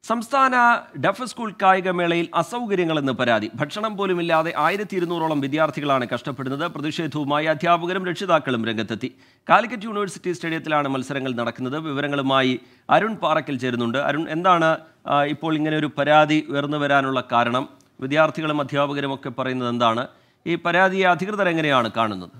സംസ്ഥാന duff school കായികമേളയിൽ അസൗകര്യങ്ങളെന്ന് പരാതി ഭക്ഷണം പോലുമില്ലാതെ ആയിരത്തി ഇരുന്നൂറോളം വിദ്യാർത്ഥികളാണ് കഷ്ടപ്പെടുന്നത് പ്രതിഷേധവുമായി അധ്യാപകരും രക്ഷിതാക്കളും രംഗത്തെത്തി കാലിക്കറ്റ് യൂണിവേഴ്സിറ്റി സ്റ്റേഡിയത്തിലാണ് മത്സരങ്ങൾ നടക്കുന്നത് വിവരങ്ങളുമായി അരുൺ പാറക്കൽ ചേരുന്നുണ്ട് അരുൺ എന്താണ് ആ, ഇപ്പോൾ ഇങ്ങനെ ഒരു പരാതി ഉയർന്നു വരാനുള്ള കാരണം വിദ്യാർത്ഥികളും അധ്യാപകരും ഒക്കെ പറയുന്നത് എന്താണ് ഈ പരാതിയെ അധികൃതർ എങ്ങനെയാണ് കാണുന്നത്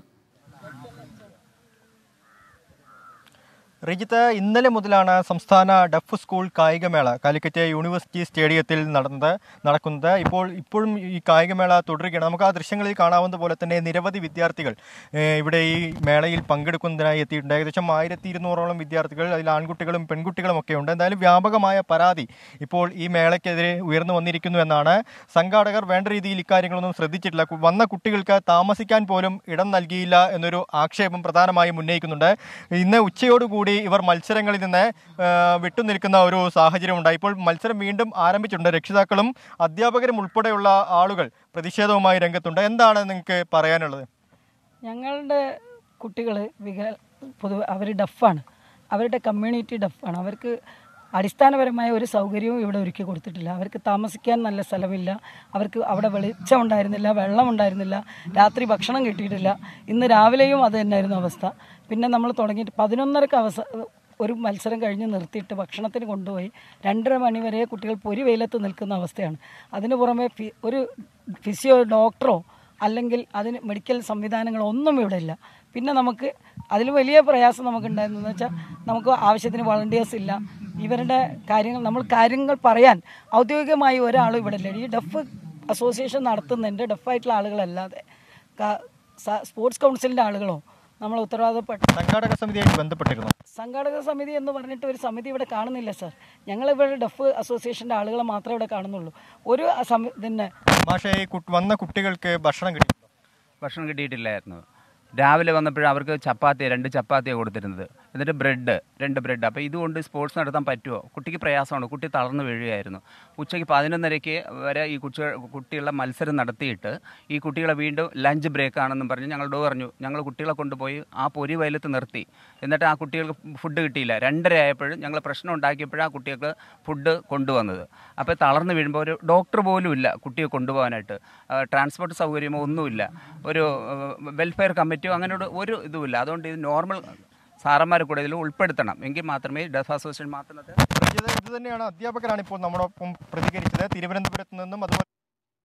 റിജിത്ത് ഇന്നലെ മുതലാണ് സംസ്ഥാന ഡഫ് സ്കൂൾ കായികമേള കാലിക്കറ്റ് യൂണിവേഴ്സിറ്റി സ്റ്റേഡിയത്തിൽ നടന്നത് നടക്കുന്നത് ഇപ്പോൾ ഇപ്പോഴും ഈ കായികമേള തുടരുകയാണ് നമുക്ക് ആ ദൃശ്യങ്ങളിൽ കാണാവുന്ന പോലെ തന്നെ നിരവധി വിദ്യാർത്ഥികൾ ഏഹ്, ഇവിടെ ഈ മേളയിൽ പങ്കെടുക്കുന്നതിനായി എത്തിയിട്ടുണ്ട് ഏകദേശം ആയിരത്തി ഇരുന്നൂറോളം വിദ്യാർത്ഥികൾ അതിൽ ആൺകുട്ടികളും പെൺകുട്ടികളും ഒക്കെ ഉണ്ട് എന്തായാലും വ്യാപകമായ പരാതി ഇപ്പോൾ ഈ മേളയ്ക്കെതിരെ ഉയർന്നു വന്നിരിക്കുന്നു എന്നാണ് സംഘാടകർ വേണ്ട രീതിയിൽ ഇക്കാര്യങ്ങളൊന്നും ശ്രദ്ധിച്ചിട്ടില്ല കു- വന്ന കുട്ടികൾക്ക് താമസിക്കാൻ പോലും ഇടം നൽകിയില്ല എന്നൊരു ആക്ഷേപം പ്രധാനമായും ഉന്നയിക്കുന്നുണ്ട് ഇന്ന് ഉച്ചയോടുകൂടി ഇവർ മത്സരങ്ങളിൽ നിന്ന് ആ, വിട്ടുനിൽക്കുന്ന ഒരു സാഹചര്യം ഉണ്ടായി ഇപ്പോൾ മത്സരം വീണ്ടും ആരംഭിച്ചിട്ടുണ്ട് രക്ഷിതാക്കളും അധ്യാപകരും ഉൾപ്പെടെയുള്ള ആളുകൾ പ്രതിഷേധവുമായി രംഗത്തുണ്ട് എന്താണ് നിങ്ങൾക്ക് പറയാനുള്ളത് ഞങ്ങളുടെ കുട്ടികൾ വിക പൊതുവെ അവർ ഡഫാണ് അവരുടെ കമ്മ്യൂണിറ്റി ഡഫാണ് അവർക്ക് അടിസ്ഥാനപരമായ ഒരു സൗകര്യവും ഇവിടെ ഒരുക്കി കൊടുത്തിട്ടില്ല അവർക്ക് താമസിക്കാൻ നല്ല സ്ഥലമില്ല അവർക്ക് അവിടെ വെളിച്ചം ഉണ്ടായിരുന്നില്ല വെള്ളം ഉണ്ടായിരുന്നില്ല രാത്രി ഭക്ഷണം കിട്ടിയിട്ടില്ല ഇന്ന് രാവിലെയും അത് തന്നെയായിരുന്നു അവസ്ഥ പിന്നെ നമ്മൾ തുടങ്ങിയിട്ട് പതിനൊന്നരക്ക് അവസ ഒരു മത്സരം കഴിഞ്ഞ് നിർത്തിയിട്ട് ഭക്ഷണത്തിന് കൊണ്ടുപോയി രണ്ടര മണി വരെ കുട്ടികൾ പൊരി വെയിലത്ത് നിൽക്കുന്ന അവസ്ഥയാണ് അതിന് പുറമെ ഫി- ഒരു ഫിസിയോ ഡോക്ടറോ അല്ലെങ്കിൽ അതിന് മെഡിക്കൽ സംവിധാനങ്ങളോ ഒന്നും ഇവിടെ ഇല്ല പിന്നെ നമുക്ക് അതിൽ വലിയ പ്രയാസം നമുക്കുണ്ടായിരുന്നെന്ന് വെച്ചാൽ നമുക്ക് ആവശ്യത്തിന് വളണ്ടിയേഴ്സ് ഇല്ല ഇവരുടെ കാര്യങ്ങൾ നമ്മൾ കാര്യങ്ങൾ പറയാൻ ഔദ്യോഗികമായി ഒരാളും ഇവിടെ ഇല്ല ഈ ഡഫ് അസോസിയേഷൻ നടത്തുന്നുണ്ട് ഡഫായിട്ടുള്ള ആളുകളല്ലാതെ ക- സ- സ്പോർട്സ് കൗൺസിലിൻ്റെ ആളുകളോ നമ്മൾ ഉത്തരവാദപ്പെട്ട സംഘാടക സമിതിയായി ബന്ധപ്പെട്ടിരുന്നു സംഘാടക സമിതി എന്ന് പറഞ്ഞിട്ട് ഒരു സമിതി ഇവിടെ കാണുന്നില്ല സാർ ഞങ്ങളിവിടെ ഡഫ് അസോസിയേഷൻ്റെ ആളുകളെ മാത്രമേ ഇവിടെ കാണുന്നുള്ളൂ ഒരു സമി പിന്നെ മാഷേ ഈ കു- വന്ന കുട്ടികൾക്ക് ഭക്ഷണം കിട്ടി ഭക്ഷണം കിട്ടിയിട്ടില്ലായിരുന്നു രാവിലെ വന്നപ്പോഴും അവർക്ക് ചപ്പാത്തി രണ്ട് ചപ്പാത്തിയാണ് കൊടുത്തിരുന്നത് എന്നിട്ട് ബ്രെഡ് രണ്ട് ബ്രെഡ് അപ്പോൾ ഇതുകൊണ്ട് സ്പോർട്സ് നടത്താൻ പറ്റുമോ കുട്ടിക്ക് പ്രയാസമാണ് കുട്ടി തളർന്നു വീഴുകയായിരുന്നു ഉച്ചയ്ക്ക് പതിനൊന്നരയ്ക്ക് വരെ ഈ കുട്ടി കുട്ടികളുടെ മത്സരം നടത്തിയിട്ട് ഈ കുട്ടികളെ വീണ്ടും ലഞ്ച് ബ്രേക്ക് ആണെന്നും പറഞ്ഞ് ഞങ്ങളോട് പറഞ്ഞു ഞങ്ങൾ കുട്ടികളെ കൊണ്ടുപോയി ആ പൊരി വയലത്ത് നിർത്തി എന്നിട്ട് ആ കുട്ടികൾക്ക് ഫുഡ് കിട്ടിയില്ല രണ്ടര ആയപ്പോഴും ഞങ്ങൾ പ്രശ്നം ഉണ്ടാക്കിയപ്പോഴാണ് ആ കുട്ടികൾക്ക് ഫുഡ് കൊണ്ടുവന്നത് അപ്പോൾ തളർന്നു വീഴുമ്പോൾ ഒരു ഡോക്ടർ പോലും ഇല്ല കുട്ടിയെ കൊണ്ടുപോകാനായിട്ട് ആ, ട്രാൻസ്പോർട്ട് സൗകര്യമോ ഒന്നുമില്ല ഒരു വെൽഫെയർ കമ്മിറ്റിയോ അങ്ങനെ ഒരു- ഒരു ഇതുമില്ല അതുകൊണ്ട് ഇത് നോർമൽ സാറന്മാരെ കൂടെ ഇതിൽ ഉൾപ്പെടുത്തണം എങ്കിൽ മാത്രമേ ഡെഫ് അസോസിയേഷൻ മാത്രം അത് ഇത് ഇത് തന്നെയാണ് അധ്യാപകരാണ് ഇപ്പോൾ നമ്മോടൊപ്പം പ്രതികരിച്ചത് തിരുവനന്തപുരത്ത് നിന്നും അതുപോലെ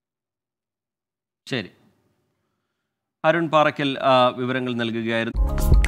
ശരി അരുൺ പാറക്കൽ ആ, വിവരങ്ങൾ നൽകുകയായിരുന്നു